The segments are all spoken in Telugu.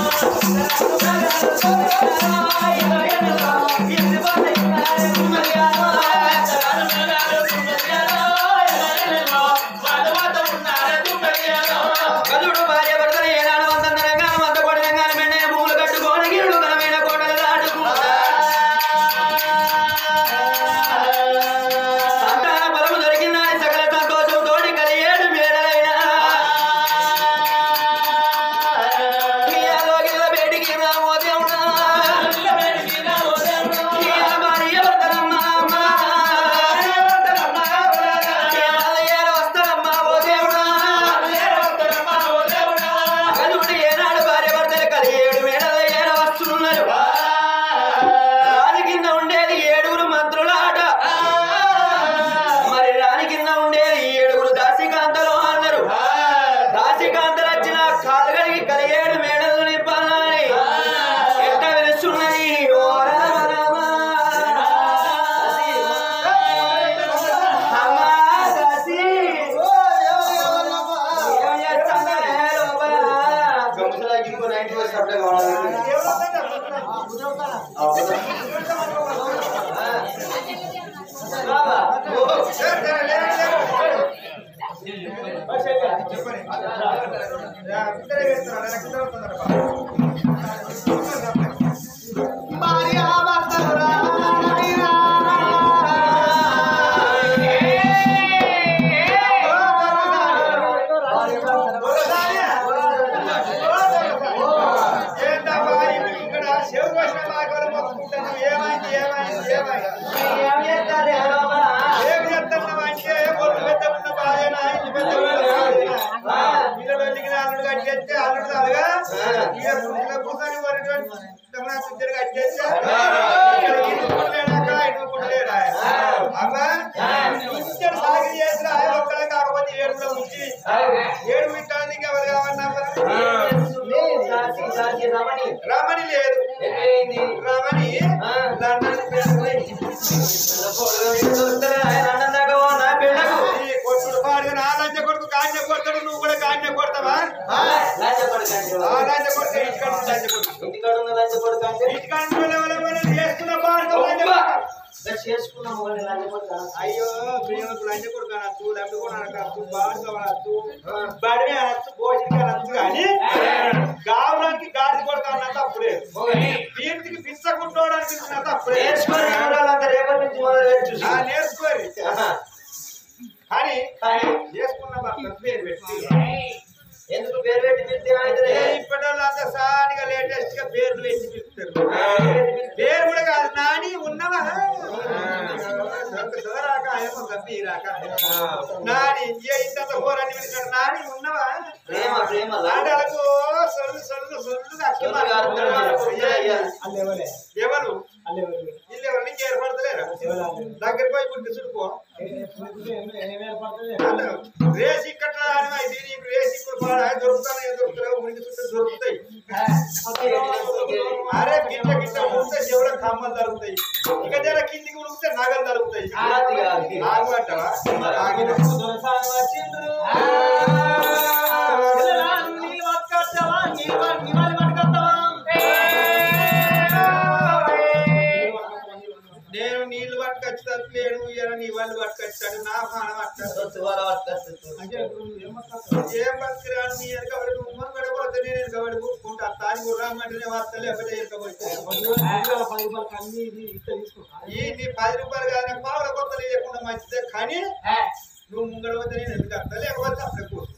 కదుడు భార్య భర్తలు ఏనాడు వంతందరంగా వంత కొడలంగా మెండైన భూములు కట్టుకోని గిరుడు ఘనమైన కోటలు దాటుకుంటా సంతాన బలము దొరికిందని సకల సంతోషం తోటి కలియేడు మేడలైనా లోగిల బేటికి రామో దేవుడా ఇయ్య భార్య భర్తలమ్మ అమ్మ. ఇయ్యాల వస్తారమ్మ ఓ దేవుడా కలుగుడు ఏనాడు భార్య భర్తలు కలియేడు మేడల ఏడ వస్తున్నారు రాణి కింద ఉండేది ఏడుగురు మంత్రుల ఆట మరి రాణి కింద ఉండేది ఏడుగురు దాసికాంతలు అన్నారు దాసికాంతలు వచ్చిన కాలు కడిగి కలియేడు మేడలు నింపాలని ఎట్ట వెలుస్తున్నది ఓ రామ రామ. అమ్మా దాసి. ఏం చేస్తున్నావే లోపల? గంసలాకి ఇంకో నైన్టీ వచ్చి అప్పుడే కావాలి. ఏం చేస్తారే లోపల? ఏడు విట్టానికి ఎవరు కావన్నా దాసి, దాసి రమణి. రమణి లేదు ఎక్కడైంది? రమణి ఆ. లండన్ పోయింది. ఆయన అన్నం దాకా ఓ నా బిడ్డకు. ఈ కొట్టుడు పాడుగా నా లంచ కొడుకు కాంజ కొడతాడు నువ్వు కూడా కాంజ కొడతావా లంచపడి కంటే. ఆ లంచ కొడుకు ఇంటికాడ ఉన్న లంచ కొడుకు ఇంటికాడ ఉన్న లంచపడి కంటే. ఇంటికాడ ఉన్న వాళ్ళు ఎవరెవరు చేసుకున్న పాడుగా లంచ అబ్బా! కొడుకు. ఇక్కడ చేసుకున్న మొగల్ని లంచపడి కాదు. అయ్యో ప్రేమకు లంచ కొడుకు అనొచ్చు లడ్డు కూడా అనొచ్చు బాడుగా అనొచ్చు బడివి అనొచ్చు భోజనం అనొచ్చు కానీ గావులకి గాడి కొడుకు అన్న తప్పుడే మొగలి. దీనికి పిచ్చకుంటోడు అనిపించిన తప్పుడే నేర్చుకొని ఎవరాలంతా రేపటి నుంచి మొదలు పెట్టి చూసి. ఆ నేర్చుకోరి ఆహా. కానీ కానీ చేసుకున్న భర్త పేరు పెట్టి ఎందుకు పేరు పెట్టి పిలిస్తే ఏమైతుంది? ఏ ఇప్పటిలోంతా సానిగా లేటెస్ట్ గా పేర్లు వేసి పిలుస్తారు పేరు కూడా కాదు నాని ఉన్నవా రాక ఏమో గంభీరాక నాని ఏ ఇంత హోరని పిలిచాడు నాని ఉన్నవా ప్రేమ ప్రేమ లాండాలకు సొల్లు సొల్లు సొల్లు అక్కి సొల్లు కారుతారు మీరు, పొయ్యిలు అయ్యాలి. ఎవరు వీళ్ళు ఎవరు నీకు ఏర్పడతలేరా దగ్గరికి పోయి గుడ్డి చుడుకో రేసి ఇక్కడ అని నీకు రేసి ఇక్కడ పాడా దొరుకుతాయి దొరుకుతాయి మునికి చుట్టూ దొరుకుతాయి అరే గిట్ల గిట్ల ఉంటే చెవుల కమ్మలు తరుగుతాయి ఇక జర కిందికి ఉడికితే నగలు తరుగుతాయి కాదు కాదు. ఆగు అంటావా ఆగిన నేను నీళ్లు పట్టుకొచ్చేటట్టు లేడు ఇయ్యాల నీ వాళ్ళు పట్టుకొచ్చాడు నా పానం పట్టుకొచ్చాడు సొత్తు వాళ్ళ పట్టుకొస్తుంది. ఏం బతికిరాడు నీ వెనకబడి ఉమ్మ పడిపోతే నేను వెనకబడి కూర్చుకుంటా తాని గుర్రామంటేనే వస్తా లేకపోతే వెనకబడితే ఈ నీ పది రూపాయలు కానీ పావుల కొత్తలు ఇవ్వకుండా మంచిదే కానీ నువ్వు ముంగడ పోతే నేను ఎందుకు వస్తా లేకపోతే అప్పుడే కూర్చుంటా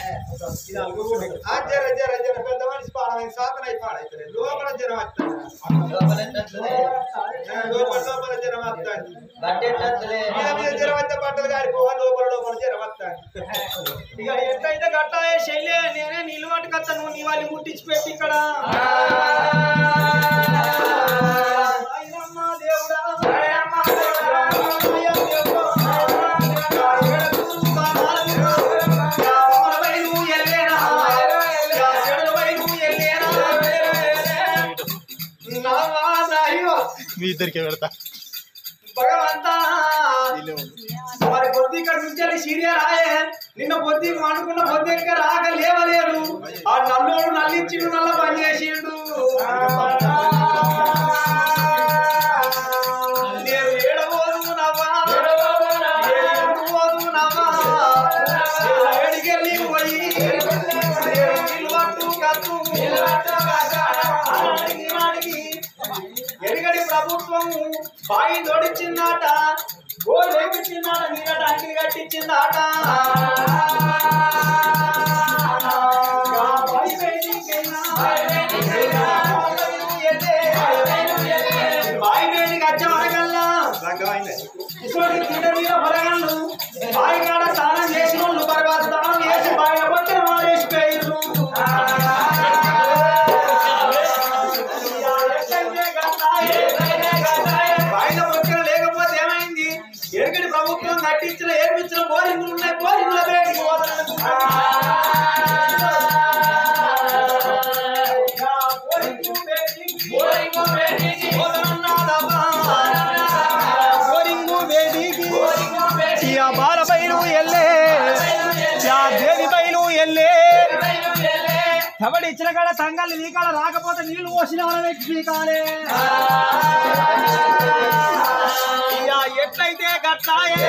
ఆ జర జర జర పెద్ద మనిషి పాడమైంది సాధన అయి పాడైతే లోపల జనం వస్తాడు లోపల ఎట్టొస్తుంది? లోపల లోపల జనం వస్తాడు బట్ట ఎట్టొస్తుంది? మీద మీద జనం వస్తే బట్టలు కారిపోవాలి లోపల లోపల జనం వస్తాడు ఇక ఎట్లయితే గట్టాయే శైలే నేనే నీళ్ళు పట్టుకొస్తా నువ్వు నీ వాళ్ళు ముట్టించి పెట్టి ఇక్కడ ఆయనమ్మ దేవుడా, ఆయనమ్మ దేవుడా, అయ్య దేవుడా, ఎడకు బాణాలు, రామలపై నువ్వు ఎల్లేనా, యా చెడులపై నువ్వు ఎల్లేనా, నావా నాయో, మీ ఇద్దరికే పెడతా భగవంతా వీళ్ళే ఉంది. మరి పొద్దు ఇక్కడ నుంచి సీరియల్ రాయే నిన్న పొద్దు అనుకున్న పొద్దు ఇంకా రాక లేవలేడు ఆ నల్లోడు నల్లిచ్చిండు నల్ల పని చేసిండు ప్రభుత్వం బాయి తోడిచ్చిందాట గో లేపించిందాట నీళ్ళ టాంకిలు కట్టించిందాట ఆ బాయి వేడికైనా, బాయి వేడికి వచ్చే వరకల్లా ఇటువంటి తిండ మీద పొరగండు బావి కాడ స్నానం చేసిన వాళ్ళు తర్వాత స్నానం చేసి బావిలో కొట్టిన వాళ్ళు వేసిపోయారు బావిలో కొట్టిన లేకపోతే ఏమైంది ఎరకటి ప్రభుత్వం కట్టించిన ఏర్పించిన బోరింగ్లు ఉన్నాయి బోరింగ్ల బయటికి బోరింగు వేదికి యా బాల బయలు ఎల్లే యా దేవి బయలు ఎల్లే కబడి ఇచ్చిన కాడ సంఘాలు నీ కాడ రాకపోతే నీళ్లు పోసిన వ్యక్తి కాలే యా ఎట్లయితే గట్లాయే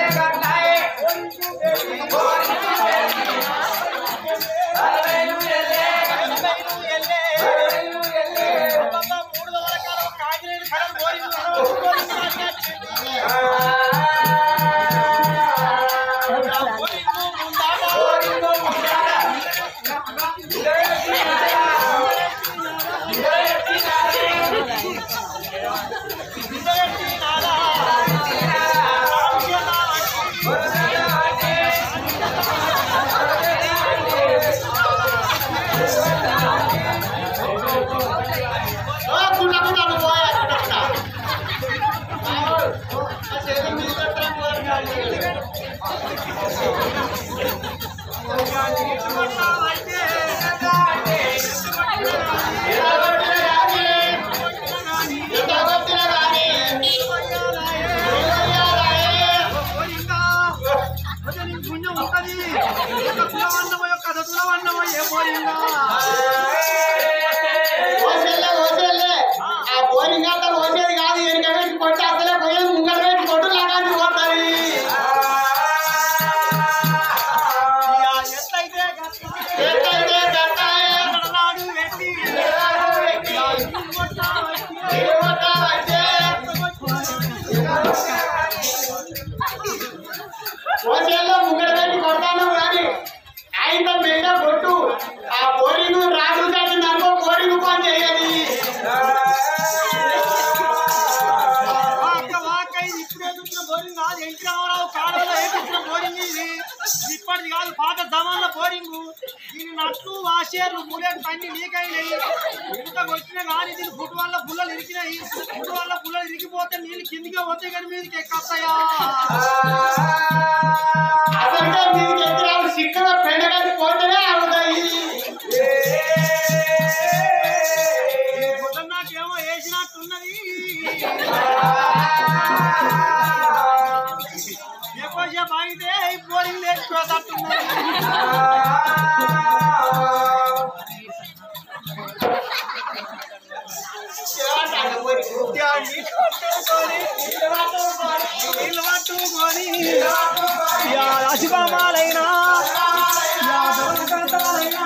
ఓసెల్లే ఓసెల్లే ఆ బోరింగ్ అంతా ఓసేది కాదు ఎనక పెట్టి కొట్టి అసలే పోయేది ముంగట పెట్టి కొట్టు లాగాన్ని పోతుంది ఎట్లయితే గట్టాయే ఏమవుతావంటే ఓసెల్లో ముంగట పెట్టి కొడతాను కానీ ఆయన బిడ్డ కొట్టు ఆ బోరింగ్ రాజు దాటింది అనుకో బోరింగ్ పని చేయదు ఇప్పటిది కాదు పాత జమాన్ల బోరింగ్ దీని నట్లు వాషేర్లు మూలేరు పన్ని లీకైనాయి ఇంతకు వచ్చిన కానీ దీని ఫుట్ వల్ల పుల్లలు ఇరికినాయి ఫుట్ వల్ల పుల్లలు ఇరికిపోతే నీళ్ళు కిందికి పోతే కానీ మీదకి ఎక్కస్తాయా అసలు దీనికి ఎదురాలు సిక్కుగా పెండగది పోతేనే అవుతాయి నాకేమో వేసినట్టున్నది ఎక్కువసేపు ఆగితే బోరింగ్ లేచిపోతట్టున్నది నీళ్ళు పట్టుకొని యా రాశిపామాలైనా యా దొరకంతాలైనా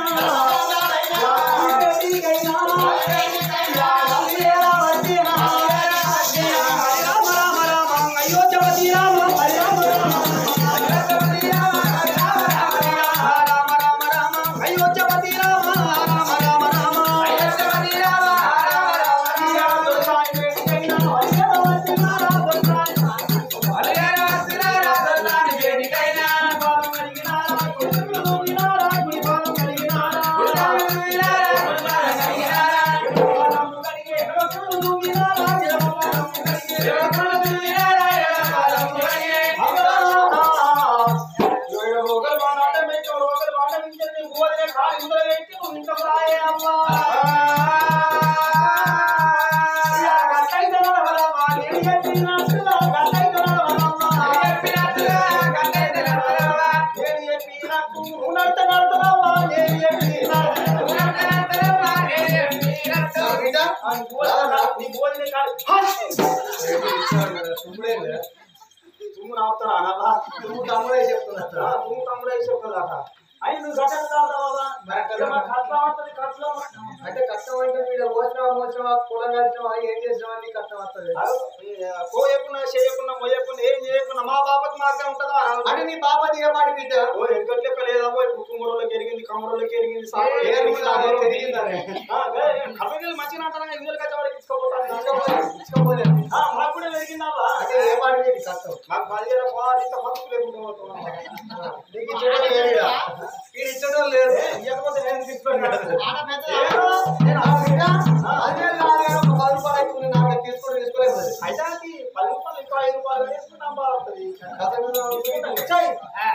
అయ్యి నువ్వు గట్టలు తాగుతావా మరి అట్లా ఏమో కట్నం వస్తుంది కట్నం అంటే కష్టం అంటే మీరు మోసినా మోసినా పొలం కలిసినా ఏం చేసినా అని కష్టం వస్తుంది కోయకున్నా చేయకున్నా మొయ్యకున్నా ఏం చేయకున్నా మా బాపతి మార్గం ఉంటుందా అంటే నీ పాప దిగమాడి బిడ్డ ఓ ఎగ్గట్లెక్క లేదమ్మో ఇప్పుడు కుమ్మరోళ్ళకి ఎరిగింది కమ్మరోళ్ళకి ఎరిగింది ఏ రూల్ అదే తిరిగిందనే. కమ్మగిలు మంచిగా అంటారా ఇందులో కచ్చవాడికి ఇచ్చుకోపోతాను తీసుకోపోలేదు. మాకు కూడా పెరిగిందావా అంటే ఏ మాట నీకు కష్టం మాకు పదిహేను పోవాలి ఇంత బతుకు లేకుండా పోతున్నాం. నీకు ఇచ్చడం లేదు ఇక. వీడు ఇచ్చడం లేదు ఇవ్వకపోతే నేను తీసుకున్నాను ఆడ పెద్ద నేను ఆ బిడ్డ, అదే నాదే ఒక పది రూపాయలు అవుతుంది నాకు అది తీసుకొని తీసుకోలేదు మరి. అయితే అది పది రూపాయలు ఇంకా ఐదు రూపాయలు వేసుకుంటాం బాగుంటుంది అసలు నువ్వు వచ్చాయి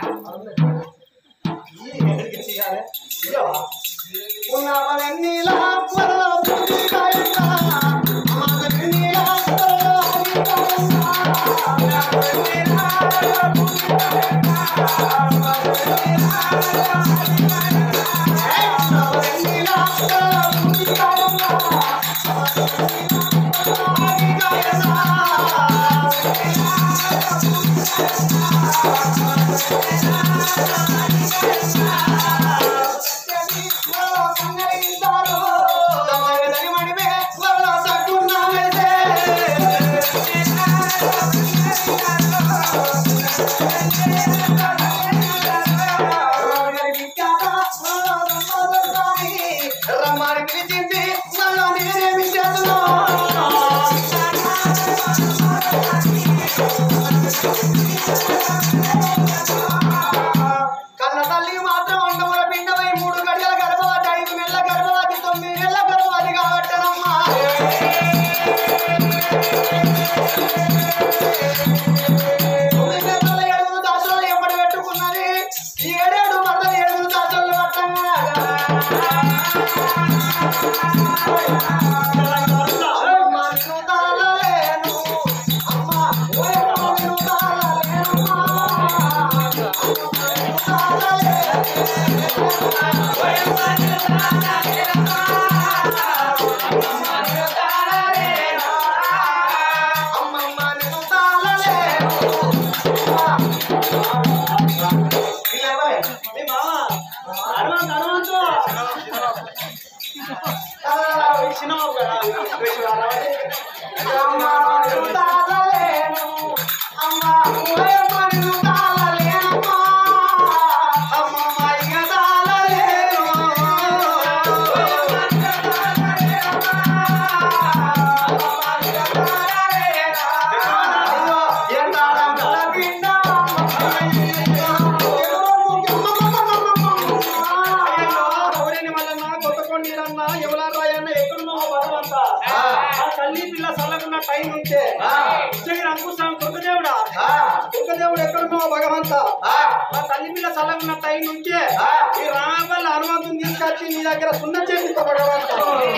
ఉన్నవన్నీలా పొరలో పుట్టినాయినా, అమ్మవన్నీలా పొరలో ఉన్నవన్నీలా పొరలో పుట్టినాయినా, రమ్మని పిలిచింది మళ్ళా నేనేమి చేతున్నా కన్న తల్లి మాత్రం అండముల పిండమై మూడు గడియల గర్భవతి ఐదు నెలల గర్భవతి తొమ్మిది నెలల గర్భవతి కాబట్టనమ్మా తొమ్మిది నెలల ఏడుగురు దాసులు ఎప్పటి పెట్టుకున్నది ఈ ఏడేడు మరల ఏడుగురు దాసులు పట్టంగా అమ్మను తాళలేను అమ్మ ఓయమ్మను తాళలేనమ్మా అమ్మను తాళలేను అమ్మమ్మను తాళలేను ఇల్లవై మీ మామ హనుమంతు హనుమంతు చిన్నబాబు కదా అమ్మమ్మను తాళలేను అమ్మ ఓయమ్మను తాళలేనమ్మా అమ్మమ్మ ఇక తాళలేను తల్లి పిల్ల చల్లకున్న టైం ఉంటే ఉచ్చగిరి అంకుశాం దుర్గదేవుడా దుర్గదేవుడు ఎక్కడున్నావు భగవంత మా తల్లి పిల్ల చల్లకున్న టైం ఉంటే ఈ రామపల్లి హనుమంతుని తీసుకొచ్చి నీ దగ్గర సున్న చేతితో భగవంత